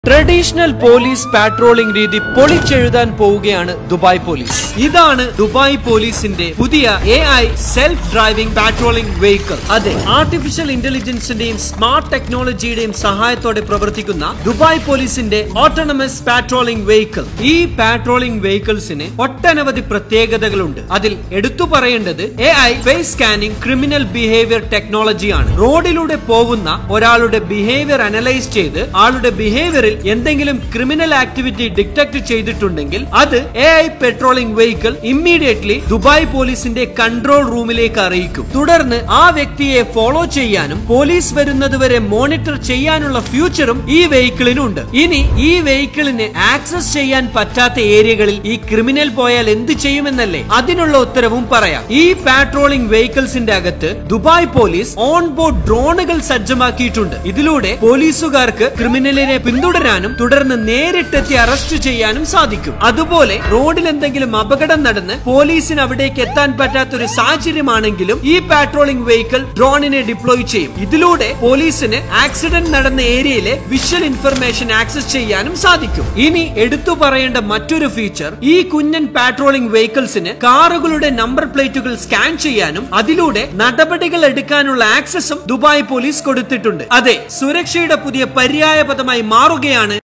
traditional police patrolling രീതി പൊളിച്ചെഴുതാൻ പോവുകയാണ് Dubai police ഇതാണ് ദുബായ് പോലീസിന്റെ പുതിയ A I self driving patrolling vehicle അതെ ആർട്ടിഫിഷ്യൽ ഇന്റലിജൻസിന്റെയും സ്മാർട്ട് ടെക്നോളജിയുടെയും സഹായത്തോടെ പ്രവർത്തിക്കുന്ന ദുബായ് പോലീസിന്റെ ഓട്ടോണമസ് പാട്രോളിംഗ് വെഹിക്കിൾ ഈ പാട്രോളിംഗ് വെഹിക്കിൾസിന് ഒട്ടനവധി പ്രത്യേകതകളുണ്ട് അതിൽ എടുത്തു പറയേണ്ടത് A I face scanning criminal behaviour ടെക്നോളജിയാണ് റോഡിലൂടെ പോകുന്ന ഒരാളുടെ ബിഹേവിയർ അനലൈസ് ചെയ്ത് ആളുടെ ബിഹേവിയറിൽ എന്തെങ്കിലും ക്രിമിനൽ ആക്ടിവിറ്റി ഡിറ്റക്ട് ചെയ്തിട്ടുണ്ടെങ്കിൽ അത് A I patrolling vehicle immediately Dubai പോലീസിന്റെ കൺട്രോൾ റൂമിലേക്ക് അറിയിക്കും തുടർന്ന് ആ വ്യക്തിയെ ഫോളോ ചെയ്യാനും പോലീസ് വരുന്നതുവരെ മോണിറ്റർ ചെയ്യാനുള്ള ഫ്യൂച്ചറും ഈ വെഹിക്കിളിനുണ്ട് ഇനി ഈ വെഹിക്കിളിന് ആക്സസ് ചെയ്യാൻ പറ്റാത്ത ഏരിയകളിൽ ഈ ക്രിമിനൽ പോയാൽ എന്ത് ചെയ്യുമെന്നല്ലേ അതിനുള്ള ഉത്തരവും പറയാം ഈ പാട്രോളിംഗ് വെഹിക്കിൾസിന്റെ അകത്ത് ദുബായ് പോലീസ് ഓൺ ബോർഡ് ഡ്രോണുകൾ സജ്ജമാക്കിയിട്ടുണ്ട് ഇതിലൂടെ പോലീസുകാർക്ക് ക്രിമിനലിനെ പിന്തുടരാനും തുടർന്ന് നേരിട്ടെത്തി അറസ്റ്റ് ചെയ്യാനും സാധിക്കും അതുപോലെ റോഡിൽ എന്തെങ്കിലും അപകടം നടന്ന് പോലീസിന് അവിടേക്ക് എത്താൻ പറ്റാത്ത ഒരു സാഹചര്യമാണെങ്കിലും ഈ പാട്രോളിംഗ് വെഹിക്കിൾ ഡ്രോണിനെ ഡിപ്ലോയ് ചെയ്യും ഇതിലൂടെ പോലീസിന് ആക്സിഡന്റ് നടന്ന ഏരിയയിലെ വിഷ്വൽ ഇൻഫർമേഷൻ ആക്സസ് ചെയ്യാനും സാധിക്കും ഇനി എടുത്തു പറയേണ്ട മറ്റൊരു ഫീച്ചർ ഈ കുഞ്ഞൻ പാട്രോളിംഗ് വെഹിക്കിൾസിന് കാറുകളുടെ നമ്പർ പ്ലേറ്റുകൾ സ്കാൻ ചെയ്യാനും അതിലൂടെ നടപടികൾ എടുക്കാനുള്ള ആക്സസും ദുബായ് പോലീസ് കൊടുത്തിട്ടുണ്ട് അതെ സുരക്ഷയുടെ പുതിയ പര്യായ പദമായി മാറുകയാണ്